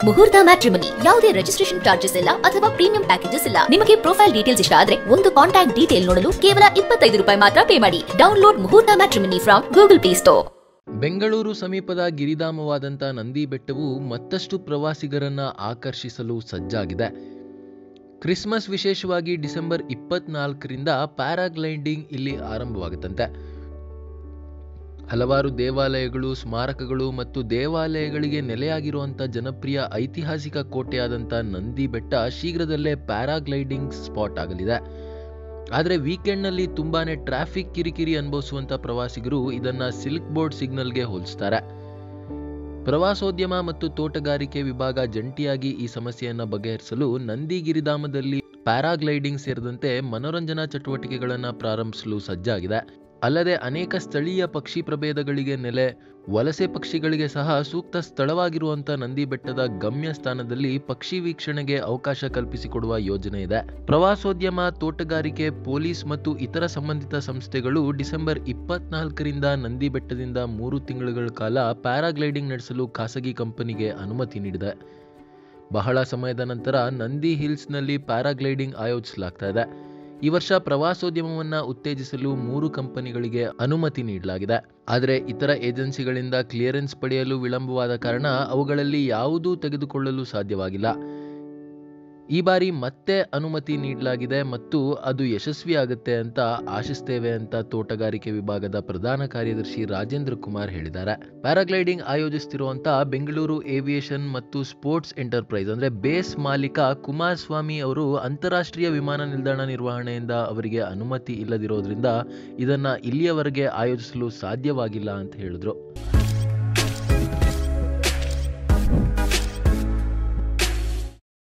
ಮುಹೂರ್ತ ಮ್ಯಾಟ್ರಿಮನಿ ಯಾವುದೇ registration charges ಇಲ್ಲ ಅಥವಾ ಪ್ರೀಮಿಯಂ ಪ್ಯಾಕೇಜಸ್ ಇಲ್ಲ ನಿಮಗೆ ಪ್ರೊಫೈಲ್ ಡೀಟೇಲ್ಸ್ ಇಷ್ಟ ಆದ್ರೆ ಒಂದು ಕಾಂಟ್ಯಾಕ್ಟ್ ಡೀಟೇಲ್ ನೋಡಲು ಕೇವಲ ಇಪ್ಪತ್ತೈದು ರೂಪಾಯಿ ಮಾತ್ರ ಪೇ ಮಾಡಿ download Muhurtha matrimony from Google Play Store Bengaluru ಸಮೀಪದ ಗಿರಿಧಾಮವಾದಂಥ ನಂದಿ ಬೆಟ್ಟವು ಮತ್ತಷ್ಟು ಪ್ರವಾಸಿಗರನ್ನ ಆಕರ್ಷಿಸಲು ಸಜ್ಜಾಗಿದೆ ಕ್ರಿಸ್ಮಸ್ ವಿಶೇಷವಾಗಿ ಡಿಸೆಂಬರ್ ಇಪ್ಪತ್ನಾಲ್ಕರಿಂದ ಪ್ಯಾರಾಗ್ಲೈಡಿಂಗ್ ಇಲ್ಲಿ ಆರಂಭವಾಗುತ್ತಂತೆ ಹಲವಾರು ದೇವಾಲಯಗಳು ಸ್ಮಾರಕಗಳು ಮತ್ತು ದೇವಾಲಯಗಳಿಗೆ ನೆಲೆಯಾಗಿರುವಂಥ ಜನಪ್ರಿಯ ಐತಿಹಾಸಿಕ ಕೋಟೆಯಾದಂಥ ನಂದಿ ಬೆಟ್ಟ ಶೀಘ್ರದಲ್ಲೇ ಪ್ಯಾರಾಗ್ಲೈಡಿಂಗ್ ಸ್ಪಾಟ್ ಆಗಲಿದೆ ಆದರೆ ವೀಕೆಂಡ್ನಲ್ಲಿ ತುಂಬಾನೇ ಟ್ರಾಫಿಕ್ ಕಿರಿಕಿರಿ ಅನುಭವಿಸುವಂಥ ಪ್ರವಾಸಿಗರು ಇದನ್ನ ಸಿಲ್ಕ್ ಬೋರ್ಡ್ ಸಿಗ್ನಲ್ಗೆ ಹೋಲಿಸ್ತಾರೆ ಪ್ರವಾಸೋದ್ಯಮ ಮತ್ತು ತೋಟಗಾರಿಕೆ ವಿಭಾಗ ಜಂಟಿಯಾಗಿ ಈ ಸಮಸ್ಯೆಯನ್ನು ಬಗೆಹರಿಸಲು ನಂದಿ ಗಿರಿಧಾಮದಲ್ಲಿ ಪ್ಯಾರಾಗ್ಲೈಡಿಂಗ್ ಸೇರಿದಂತೆ ಮನೋರಂಜನಾ ಚಟುವಟಿಕೆಗಳನ್ನು ಪ್ರಾರಂಭಿಸಲು ಸಜ್ಜಾಗಿದೆ ಅಲ್ಲದೆ ಅನೇಕ ಸ್ಥಳೀಯ ಪಕ್ಷಿ ಪ್ರಭೇದಗಳಿಗೆ ನೆಲೆ ವಲಸೆ ಪಕ್ಷಿಗಳಿಗೆ ಸಹ ಸೂಕ್ತ ಸ್ಥಳವಾಗಿರುವಂಥ ನಂದಿ ಬೆಟ್ಟದ ಗಮ್ಯ ಸ್ಥಾನದಲ್ಲಿ ಪಕ್ಷಿ ವೀಕ್ಷಣೆಗೆ ಅವಕಾಶ ಕಲ್ಪಿಸಿಕೊಡುವ ಯೋಜನೆ ಇದೆ ಪ್ರವಾಸೋದ್ಯಮ ತೋಟಗಾರಿಕೆ ಪೊಲೀಸ್ ಮತ್ತು ಇತರ ಸಂಬಂಧಿತ ಸಂಸ್ಥೆಗಳು ಡಿಸೆಂಬರ್ ಇಪ್ಪತ್ನಾಲ್ಕರಿಂದ ನಂದಿ ಬೆಟ್ಟದಿಂದ ಮೂರು ತಿಂಗಳುಗಳ ಕಾಲ ಪ್ಯಾರಾಗ್ಲೈಡಿಂಗ್ ನಡೆಸಲು ಖಾಸಗಿ ಕಂಪನಿಗೆ ಅನುಮತಿ ನೀಡಿದೆ ಬಹಳ ಸಮಯದ ನಂತರ ನಂದಿ ಹಿಲ್ಸ್ನಲ್ಲಿ ಪ್ಯಾರಾಗ್ಲೈಡಿಂಗ್ ಆಯೋಜಿಸಲಾಗ್ತಾ ಇದೆ ಈ ವರ್ಷ ಪ್ರವಾಸೋದ್ಯಮವನ್ನ ಉತ್ತೇಜಿಸಲು ಮೂರು ಕಂಪನಿಗಳಿಗೆ ಅನುಮತಿ ನೀಡಲಾಗಿದೆ ಆದರೆ ಇತರ ಏಜೆನ್ಸಿಗಳಿಂದ ಕ್ಲಿಯರೆನ್ಸ್ ಪಡೆಯಲು ವಿಳಂಬವಾದ ಕಾರಣ ಅವುಗಳಲ್ಲಿ ಯಾವುದೂ ತೆಗೆದುಕೊಳ್ಳಲು ಸಾಧ್ಯವಾಗಿಲ್ಲ ಈ ಬಾರಿ ಮತ್ತೆ ಅನುಮತಿ ನೀಡಲಾಗಿದೆ ಮತ್ತು ಅದು ಯಶಸ್ವಿಯಾಗುತ್ತೆ ಅಂತ ಆಶಿಸ್ತೇವೆ ಅಂತ ತೋಟಗಾರಿಕೆ ವಿಭಾಗದ ಪ್ರಧಾನ ಕಾರ್ಯದರ್ಶಿ ರಾಜೇಂದ್ರ ಕುಮಾರ್ ಹೇಳಿದ್ದಾರೆ ಪ್ಯಾರಾಗ್ಲೈಡಿಂಗ್ ಆಯೋಜಿಸುತ್ತಿರುವಂತಹ ಬೆಂಗಳೂರು ಏವಿಯೇಷನ್ ಮತ್ತು ಸ್ಪೋರ್ಟ್ಸ್ ಎಂಟರ್ಪ್ರೈಸ್ ಅಂದ್ರೆ ಬೇಸ್ ಮಾಲೀಕ ಕುಮಾರಸ್ವಾಮಿ ಅವರು ಅಂತಾರಾಷ್ಟ್ರೀಯ ವಿಮಾನ ನಿಲ್ದಾಣ ನಿರ್ವಹಣೆಯಿಂದ ಅವರಿಗೆ ಅನುಮತಿ ಇಲ್ಲದಿರೋದ್ರಿಂದ ಇದನ್ನ ಇಲ್ಲಿಯವರೆಗೆ ಆಯೋಜಿಸಲು ಸಾಧ್ಯವಾಗಿಲ್ಲ ಅಂತ ಹೇಳಿದ್ರು